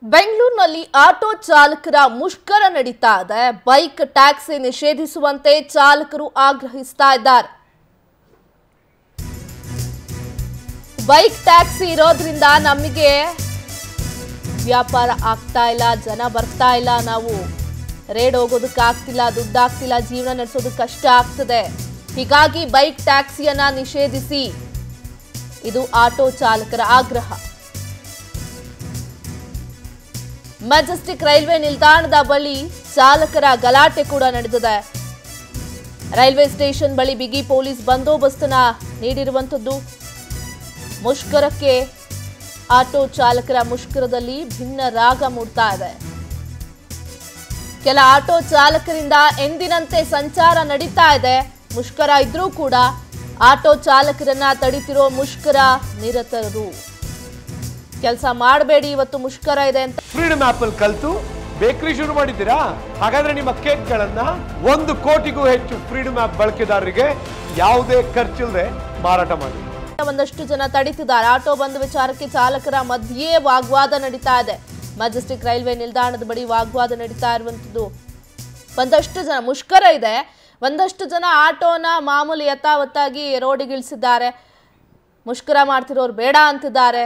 ಬೆಂಗಳೂರಿನಲ್ಲಿ ಆಟೋ ಚಾಲಕರ ಮುಷ್ಕರ ನಡೀತಾ ಇದೆ ಬೈಕ್ ಟ್ಯಾಕ್ಸಿ ನಿಷೇಧಿಸುವಂತೆ ಚಾಲಕರು ಆಗ್ರಹಿಸ್ತಾ ಇದ್ದಾರೆ ಬೈಕ್ ಟ್ಯಾಕ್ಸಿ ಇರೋದ್ರಿಂದ ನಮಗೆ ವ್ಯಾಪಾರ ಆಗ್ತಾ ಇಲ್ಲ ಜನ ಬರ್ತಾ ಇಲ್ಲ ನಾವು ರೇಡ್ ಹೋಗೋದಕ್ಕೆ ಆಗ್ತಿಲ್ಲ ದುಡ್ಡು ಆಗ್ತಿಲ್ಲ ಜೀವನ ನಡೆಸೋದಕ್ಕೆ ಕಷ್ಟ ಆಗ್ತದೆ ಹೀಗಾಗಿ ಬೈಕ್ ಟ್ಯಾಕ್ಸಿಯನ್ನ ನಿಷೇಧಿಸಿ ಇದು ಆಟೋ ಚಾಲಕರ ಆಗ್ರಹ ಮೆಜೆಸ್ಟಿಕ್ ರೈಲ್ವೆ ನಿಲ್ದಾಣದ ಬಳಿ ಚಾಲಕರ ಗಲಾಟೆ ಕೂಡ ನಡೆದಿದೆ ರೈಲ್ವೆ ಸ್ಟೇಷನ್ ಬಳಿ ಬಿಗಿ ಪೊಲೀಸ್ ಬಂದೋಬಸ್ತನ್ನ ನೀಡಿರುವಂಥದ್ದು ಮುಷ್ಕರಕ್ಕೆ ಆಟೋ ಚಾಲಕರ ಮುಷ್ಕರದಲ್ಲಿ ಭಿನ್ನ ರಾಗ ಮೂಡ್ತಾ ಇದೆ ಕೆಲ ಆಟೋ ಚಾಲಕರಿಂದ ಎಂದಿನಂತೆ ಸಂಚಾರ ನಡೀತಾ ಇದೆ ಮುಷ್ಕರ ಇದ್ರೂ ಕೂಡ ಆಟೋ ಚಾಲಕರನ್ನ ತಡಿತಿರೋ ಮುಷ್ಕರ ನಿರತರು ಕೆಲಸ ಮಾಡಬೇಡಿ ಇವತ್ತು ಮುಷ್ಕರ ಇದೆ ಅಂತ ಫ್ರೀಡಮ್ ಆಪ್ ಅಲ್ಲಿ ಕಲ್ತು ಬೇಕರಿ ಶುರು ಮಾಡಿದ್ದೀರಾ ಹಾಗಾದ್ರೆ ನಿಮ್ಮ ಕೇಕ್ಗಳನ್ನ ಒಂದು ಕೋಟಿಗೂ ಹೆಚ್ಚು ಫ್ರೀಡಮ್ ಆಪ್ ಬಳಕೆದಾರರಿಗೆ ಯಾವುದೇ ಖರ್ಚಿಲ್ಲದೆ ಮಾರಾಟ ಮಾಡಿ ಒಂದಷ್ಟು ಜನ ತಡಿತಿದ್ದಾರೆ ಆಟೋ ಬಂದ್ ವಿಚಾರಕ್ಕೆ ಚಾಲಕರ ಮಧ್ಯೆ ವಾಗ್ವಾದ ನಡೀತಾ ಇದೆ ಮೆಜೆಸ್ಟಿಕ್ ರೈಲ್ವೆ ನಿಲ್ದಾಣದ ಬಳಿ ವಾಗ್ವಾದ ನಡೀತಾ ಇರುವಂತದ್ದು ಒಂದಷ್ಟು ಜನ ಮುಷ್ಕರ ಇದೆ ಒಂದಷ್ಟು ಜನ ಆಟೋನ ಮಾಮೂಲಿ ಯಥಾವತ್ತಾಗಿ ರೋಡಿಗಿಳಿಸಿದ್ದಾರೆ ಮುಷ್ಕರ ಮಾಡ್ತಿರೋರು ಬೇಡ ಅಂತಿದ್ದಾರೆ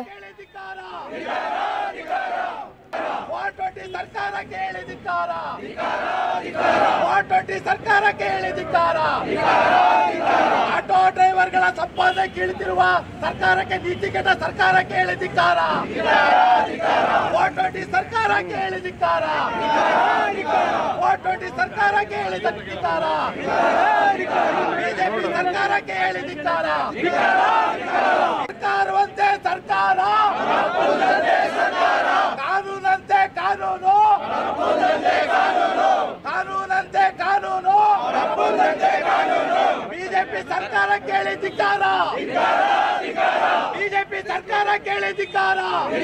ವಾಟೋಟಿ ಸರ್ಕಾರಕ್ಕೆ ಹೇಳಿದಿಕ್ಕಾರ ವಾಟೋಟಿ ಸರ್ಕಾರಕ್ಕೆ ಹೇಳಿದಿಕ್ಕಾರ ಆಟೋ ಡ್ರೈವರ್ಗಳ ಸಂಪಾದನೆ ಕೀಳ್ತಿರುವ ಸರ್ಕಾರಕ್ಕೆ ನೀತಿಗೆಟ್ಟ ಸರ್ಕಾರಕ್ಕೆ ಹೇಳಿದಿಕ್ಕಾರ ವಾಟೋಟಿ ಸರ್ಕಾರಕ್ಕೆ ಹೇಳಿದಿಕ್ಕಾರ ವಾಟೋಟಿ ಸರ್ಕಾರಕ್ಕೆ ಹೇಳಿದಿಕ್ಕಾರ ಬಿಜೆಪಿ ಸರ್ಕಾರಕ್ಕೆ ಹೇಳಿದಿಕ್ಕಾರ ಸರ್ಕಾರವಂತೆ ಸರ್ಕಾರ ಕಾನೂನಂತೆ ಕಾನೂನು ಕಾನೂನಂತೆ ಕಾನೂನು ಬಿಜೆಪಿ ಸರ್ಕಾರ ಕೇಳಿದಿಕ್ಕಾರ ಬಿಜೆಪಿ ಸರ್ಕಾರ ಕೇಳಿದಿಕ್ಕಾರ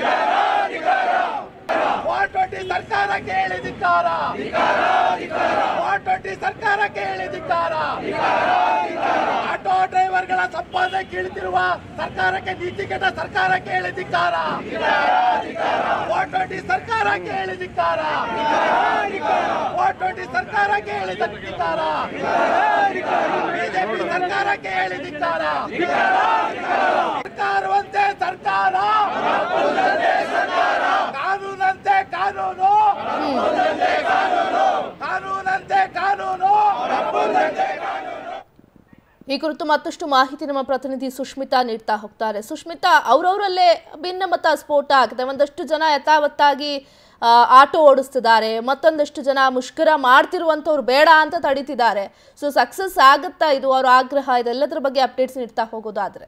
ವಾಟೋಟಿ ಸರ್ಕಾರ ಕೇಳಿದಿಕ್ಕಾರ ವಾಟೋಟಿ ಸರ್ಕಾರ ಕೇಳಿದಿಕ್ಕಾರ ಆಟೋ ಡ್ರೈವರ್ಗಳ ಸಂಪಾದನೆ ಕೀಳ್ತಿರುವ ಸರ್ಕಾರಕ್ಕೆ ನೀತಿಗೆಟ್ಟ ಸರ್ಕಾರಕ್ಕೆ ಹೇಳಿದಿಕ್ಕಾರ ವಾಟೋಟಿ ಸರ್ಕಾರಕ್ಕೆ ಹೇಳಿದಿಕ್ಕಾರ ವಾಟೋಟಿ ಸರ್ಕಾರಕ್ಕೆ ಹೇಳಿದಿಕ್ಕಾರ ಬಿಜೆಪಿ ಸರ್ಕಾರಕ್ಕೆ ಹೇಳಿದಿಕ್ಕಾರ ಸರ್ಕಾರವಂತೆ ಸರ್ಕಾರ ಕಾನೂನಂತೆ ಕಾನೂನು ಕಾನೂನಂತೆ ಕಾನೂನು ಈ ಕುರಿತು ಮತ್ತಷ್ಟು ಮಾಹಿತಿ ನಮ್ಮ ಪ್ರತಿನಿಧಿ ಸುಷ್ಮಿತಾ ನೀಡ್ತಾ ಹೋಗ್ತಾರೆ ಸುಷ್ಮಿತಾ ಅವರವರಲ್ಲೇ ಭಿನ್ನಮತ ಸ್ಫೋಟ ಆಗಿದೆ ಒಂದಷ್ಟು ಜನ ಯಥಾವತ್ತಾಗಿ ಆ, ಆಟೋ ಓಡಿಸ್ತಿದ್ದಾರೆ ಮತ್ತೊಂದಷ್ಟು ಜನ ಮುಷ್ಕರ ಮಾಡ್ತಿರುವಂಥವ್ರು ಬೇಡ ಅಂತ ತಡೀತಿದ್ದಾರೆ ಸೊ ಸಕ್ಸಸ್ ಆಗುತ್ತಾ ಇದು ಅವರ ಆಗ್ರಹ ಇದೆಲ್ಲದರ ಬಗ್ಗೆ ಅಪ್ಡೇಟ್ಸ್ ನೀಡ್ತಾ ಹೋಗೋದಾದ್ರೆ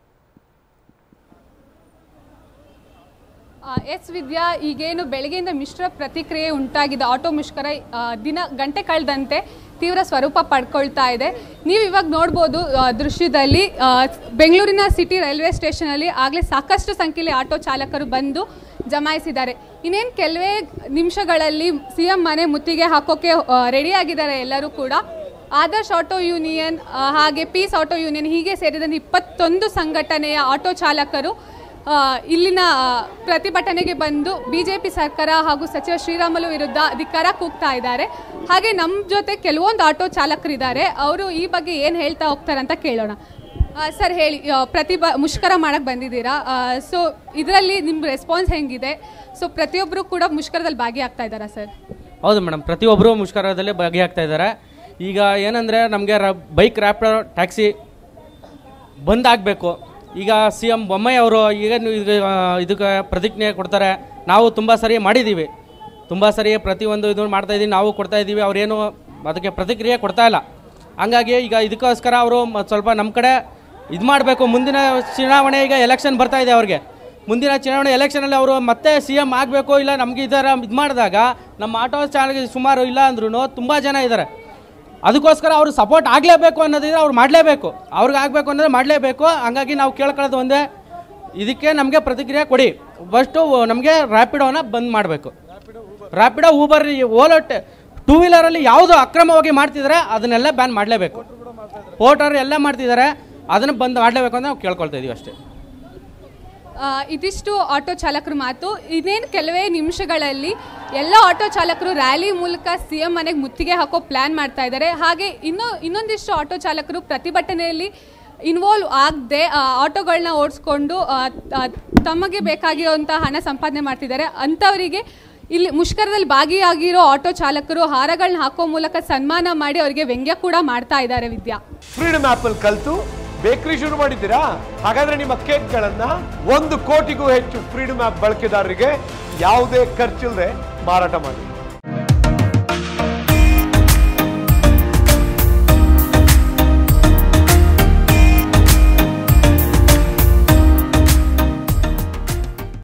ಆ, ಎಸ್ ವಿದ್ಯಾ ಈಗೇನು ಬೆಳಗ್ಗೆಯಿಂದ ಮಿಶ್ರ ಪ್ರತಿಕ್ರಿಯೆ ಉಂಟಾಗಿದೆ ಆಟೋ ಮುಷ್ಕರ ಆ, ದಿನ ಗಂಟೆ ಕಳೆದಂತೆ ತೀವ್ರ ಸ್ವರೂಪ ಪಡ್ಕೊಳ್ತಾ ಇದೆ ನೀವು ಇವಾಗ ನೋಡ್ಬೋದು ಆ, ದೃಶ್ಯದಲ್ಲಿ ಆ, ಬೆಂಗಳೂರಿನ ಸಿಟಿ ರೈಲ್ವೆ ಸ್ಟೇಷನಲ್ಲಿ ಆಗಲೇ ಸಾಕಷ್ಟು ಸಂಖ್ಯೆಯಲ್ಲಿ ಆಟೋ ಚಾಲಕರು ಬಂದು ಜಮಾಯಿಸಿದ್ದಾರೆ ಇನ್ನೇನು ಕೆಲವೇ ನಿಮಿಷಗಳಲ್ಲಿ ಸಿ ಎಂ ಮನೆ ಮುತ್ತಿಗೆ ಹಾಕೋಕೆ ರೆಡಿಯಾಗಿದ್ದಾರೆ ಎಲ್ಲರೂ ಕೂಡ ಆದರ್ಶ್ ಆಟೋ ಯೂನಿಯನ್ ಆ, ಹಾಗೆ ಪೀಸ್ ಆಟೋ ಯೂನಿಯನ್ ಹೀಗೆ ಸೇರಿದಂತೆ ಇಪ್ಪತ್ತೊಂದು ಸಂಘಟನೆಯ ಆಟೋ ಚಾಲಕರು ಆ, ಇಲ್ಲಿನ ಆ, ಪ್ರತಿಭಟನೆಗೆ ಬಂದು ಬಿಜೆಪಿ ಸರ್ಕಾರ ಹಾಗೂ ಸಚಿವ ಶ್ರೀರಾಮುಲು ವಿರುದ್ಧ ಧಿಕ್ಕಾರ ಕೂಗ್ತಾ ಇದ್ದಾರೆ ಹಾಗೆ ನಮ್ಮ ಜೊತೆ ಕೆಲವೊಂದು ಆಟೋ ಚಾಲಕರಿದ್ದಾರೆ ಅವರು ಈ ಬಗ್ಗೆ ಏನು ಹೇಳ್ತಾ ಹೋಗ್ತಾರೆ ಅಂತ ಕೇಳೋಣ ಆ, ಸರ್ ಹೇಳಿ ಆ, ಪ್ರತಿಭ ಮುಷ್ಕರ ಮಾಡಕ್ಕೆ ಬಂದಿದ್ದೀರಾ ಸೊ ಇದರಲ್ಲಿ ನಿಮ್ಮ ರೆಸ್ಪಾನ್ಸ್ ಹೆಂಗಿದೆ ಸೊ ಪ್ರತಿಯೊಬ್ಬರು ಕೂಡ ಮುಷ್ಕರದಲ್ಲಿ ಭಾಗಿಯಾಗ್ತಾ ಇದ್ದಾರಾ ಸರ್ ಹೌದು ಮೇಡಮ್ ಪ್ರತಿಯೊಬ್ಬರು ಮುಷ್ಕರದಲ್ಲಿ ಭಾಗಿಯಾಗ್ತಾ ಇದ್ದಾರೆ ಈಗ ಏನಂದರೆ ನಮಗೆ ರ ಬೈಕ್ ರ್ಯಾಪಿಡೋ ಟ್ಯಾಕ್ಸಿ ಬಂದ್ ಆಗಬೇಕು ಈಗ ಸಿ ಎಮ್ ಬೊಮ್ಮಾಯಿ ಅವರು ಈಗ ಇದು ಇದಕ್ಕೆ ಪ್ರತಿಜ್ಞೆ ಕೊಡ್ತಾರೆ ನಾವು ತುಂಬ ಸರಿ ಮಾಡಿದ್ದೀವಿ ತುಂಬ ಸರಿ ಪ್ರತಿಯೊಂದು ಇದು ಮಾಡ್ತಾ ಇದ್ದೀವಿ ನಾವು ಕೊಡ್ತಾ ಇದ್ದೀವಿ ಅವರೇನು ಅದಕ್ಕೆ ಪ್ರತಿಕ್ರಿಯೆ ಕೊಡ್ತಾ ಇಲ್ಲ ಹಂಗಾಗಿ ಈಗ ಇದಕ್ಕೋಸ್ಕರ ಅವರು ಮ- ಸ್ವಲ್ಪ ನಮ್ಮ ಕಡೆ ಇದು ಮಾಡಬೇಕು ಮುಂದಿನ ಚುನಾವಣೆ ಈಗ ಎಲೆಕ್ಷನ್ ಬರ್ತಾ ಇದೆ ಅವ್ರಿಗೆ ಮುಂದಿನ ಚುನಾವಣೆ ಎಲೆಕ್ಷನಲ್ಲಿ ಅವರು ಮತ್ತೆ ಸಿ ಎಮ್ ಆಗಬೇಕು ಇಲ್ಲ ನಮಗೆ ಈ ಥರ ಇದು ಮಾಡಿದಾಗ ನಮ್ಮ ಆಟೋ ಚಾಲಕ ಸುಮಾರು ಇಲ್ಲ ಅಂದ್ರೂ ತುಂಬ ಜನ ಇದ್ದಾರೆ ಅದಕ್ಕೋಸ್ಕರ ಅವರು ಸಪೋರ್ಟ್ ಆಗಲೇಬೇಕು ಅನ್ನೋದಿದ್ರೆ ಅವ್ರು ಮಾಡಲೇಬೇಕು ಅವ್ರಿಗೆ ಆಗಬೇಕು ಅನ್ನೋದು ಮಾಡಲೇಬೇಕು ಹಂಗಾಗಿ ನಾವು ಕೇಳ್ಕೊಳ್ಳೋದು ಒಂದೇ ಇದಕ್ಕೆ ನಮಗೆ ಪ್ರತಿಕ್ರಿಯೆ ಕೊಡಿ ಫಸ್ಟು ನಮಗೆ ರ್ಯಾಪಿಡೋನ ಬಂದ್ ಮಾಡಬೇಕು ರ್ಯಾಪಿಡೋ ಊಬರ್ ಓಲೋ ಟೂ ವೀಲರಲ್ಲಿ ಯಾವುದು ಅಕ್ರಮವಾಗಿ ಮಾಡ್ತಿದ್ದಾರೆ ಅದನ್ನೆಲ್ಲ ಬ್ಯಾನ್ ಮಾಡಲೇಬೇಕು ಪೋರ್ಟರ್ ಎಲ್ಲ ಮಾಡ್ತಿದ್ದಾರೆ ಅದನ್ನು ಬಂದ್ ಮಾಡಲೇಬೇಕು ಅಂತ ನಾವು ಕೇಳ್ಕೊಳ್ತಾ ಇದೀವಿ ಅಷ್ಟೇ ಆ, ಇದಿಷ್ಟು ಆಟೋ ಚಾಲಕರ ಮಾತು ಇನ್ನೇನು ಕೆಲವೇ ನಿಮಿಷಗಳಲ್ಲಿ ಎಲ್ಲ ಆಟೋ ಚಾಲಕರು ರ್ಯಾಲಿ ಮೂಲಕ ಸಿ ಎಂ ಮನೆಗೆ ಮುತ್ತಿಗೆ ಹಾಕೋ ಪ್ಲ್ಯಾನ್ ಮಾಡ್ತಾ ಇದ್ದಾರೆ ಹಾಗೆ ಇನ್ನೂ ಇನ್ನೊಂದಿಷ್ಟು ಆಟೋ ಚಾಲಕರು ಪ್ರತಿಭಟನೆಯಲ್ಲಿ ಇನ್ವಾಲ್ವ್ ಆಗದೆ ಆಟೋಗಳನ್ನ ಓಡಿಸ್ಕೊಂಡು ಆ, ಆ, ತಮಗೆ ಬೇಕಾಗಿರುವಂಥ ಹಣ ಸಂಪಾದನೆ ಮಾಡ್ತಿದ್ದಾರೆ ಅಂಥವರಿಗೆ ಇಲ್ಲಿ ಮುಷ್ಕರದಲ್ಲಿ ಭಾಗಿಯಾಗಿರೋ ಆಟೋ ಚಾಲಕರು ಹಾರಗಳನ್ನ ಹಾಕೋ ಮೂಲಕ ಸನ್ಮಾನ ಮಾಡಿ ಅವರಿಗೆ ವ್ಯಂಗ್ಯ ಕೂಡ ಮಾಡ್ತಾ ಇದ್ದಾರೆ ವಿದ್ಯಾ ಫ್ರೀಡಮ್ ಆಪ್ ಅಲ್ಲಿ ಕಲ್ತು ಬೇಕರಿ ಶುರು ಮಾಡಿದ್ದೀರಾ ಹಾಗಾದ್ರೆ ನಿಮ್ಮ ಕೇಕ್ಗಳನ್ನ ಒಂದು ಕೋಟಿಗೂ ಹೆಚ್ಚು ಫ್ರೀಡಮ್ ಆಪ್ ಬಳಕೆದಾರರಿಗೆ ಯಾವುದೇ ಖರ್ಚಿಲ್ಲದೆ ಮಾರಾಟ ಮಾಡಿ